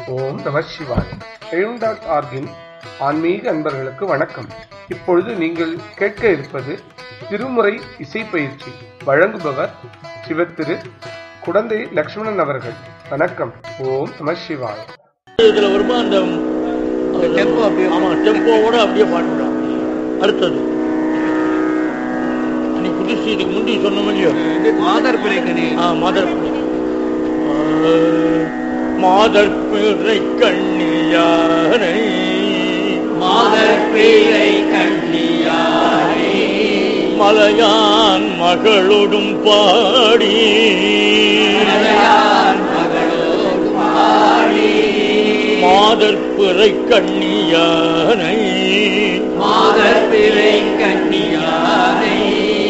ஓம் நம சிவாய் எழும் டாட் ஆர்கின் ஆன்மீக அன்பர்களுக்கு வணக்கம் இப்பொழுது நீங்கள் கேட்க இருப்பது திருமுறை இசை பயிற்சி வழங்குபவர் சிவத்திரு குடந்தை லக்ஷ்மணன் அவர்கள் வணக்கம் ஓம் நம சிவாய் இதுல வருமா அந்த டெம்போ அப்படியே ஆமா டெம்போவோட அப்படியே பாடுறான் அடுத்தது நீ புதுசு இதுக்கு முந்தி சொன்ன இல்லையோ மாதர் பிறைக்கணி ஆ மாதர் மாதர் பிறை கண்ணியாரை மாதர் பிறை கண்ணியாரே மலையான் மகளோடும் பாடி மலையார் மகளோடு பாடி மாதர் பிறை கண்ணியானை மாதர் பிறை கண்ணியாரே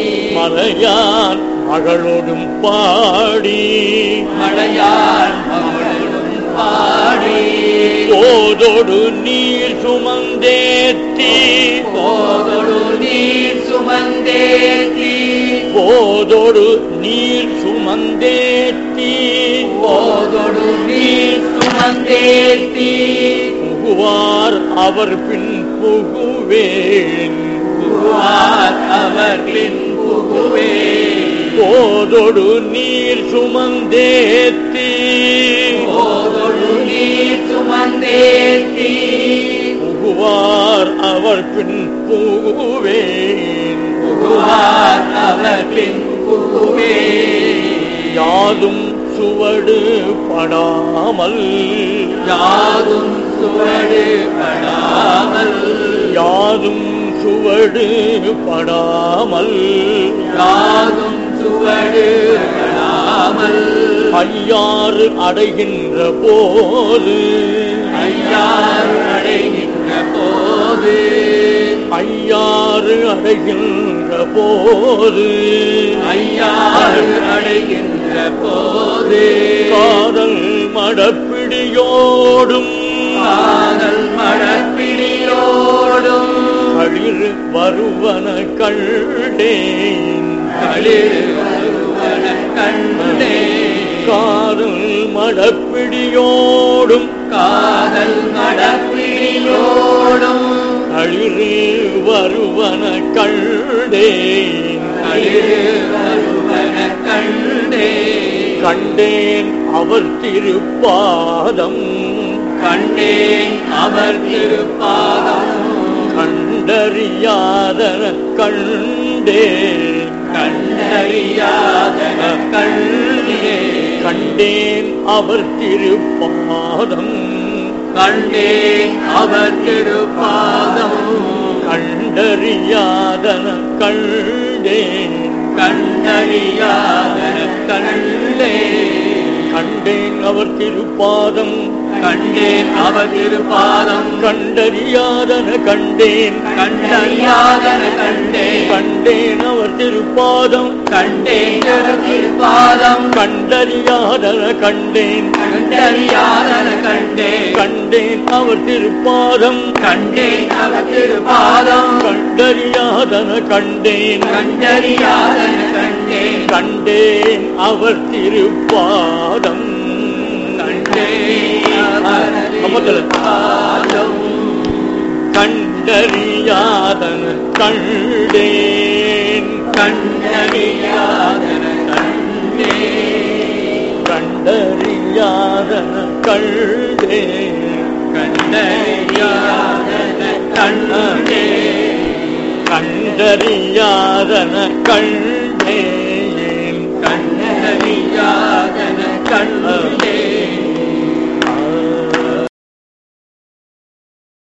மலையான் மகளோடும் பாடி மலையார் மகளோடும் பாடி போதோடு நீர் சுமந்தேத்தி போதொடு நீர் சுமந்தேத்தி போதோடு நீர் சுமந்தேத்தி போதொடு நீர் சுமந்தேத்தி புகுவார் அவர் பின் புகுவேன் புகுவார் அவர் பின் புகுவே போதோடு நீர் சுமந்தேத்தி போதொடு நீர் சுமந்தேத்தி புகுவார் அவர் பின் புகுவேன் புகுவார் அவர் பின் புகுவே யாதும் சுவடு படாமல் யாதும் சுவடு படாமல் யாதும் சுவடு படாமல் யாதும் சுவடு படாமல் ஐயாறு அடைகின்ற போது ஐயார் அடைகின்ற போது ஐயாறு அடைகின்ற போது ஐயார் அடைகின்ற போது காதல் மடப்பிடியோடும் காதல் மழப்பிடியோடும் களிர் வருவன கண்டேன் களிர் வருவன கண்டே காதல் மடப்பிடியோடும் காதல் மடப்பிடியோடும் களிர் வருவன கண்டேன் களிர் வருவன கண்டே கண்டேன் அவர் திருப்பாதம் கண்டேன் அவர் திருப்பாதம் கண்டறியாதன கண்டேன் கண்டறியாதன கண்டே கண்டேன் அவர் திருப்பாதம் கண்டேன் அவர் திருப்பாதம் கண்டறியாதன கண்டேன் கண்டறியாதன கண்டே கண்டேன் அவர் திருப்பாதம் கண்டேன் அவர் திருப்பாதம் கண்டறியாதன கண்டேன் கண்டறியாதன கண்டே கண்டேன் அவர் திருப்பாதம் கண்டேன் அவர் திருப்பாதம் கண்டறியாதன கண்டேன் கண்டறியாதன கண்டே கண்டேன் அவர் திருப்பாதம் கண்டேன் அவர் திருப்பாதம் கண்டறியாதன கண்டேன் கண்டறியாதன கண்டே கண்டேன் அவர் திருப்பாதம் கண்டேன் அவர் கமத்துல. திருப்பாதம் கண்டறியாதன கண்டேன் கண்டறியாதன கண்டே கண்டறியாதன கண்டேன் கண்டறியாதன கண்டே கண்டறியாதன கண்டேன் கண்டறியாதன கண்டே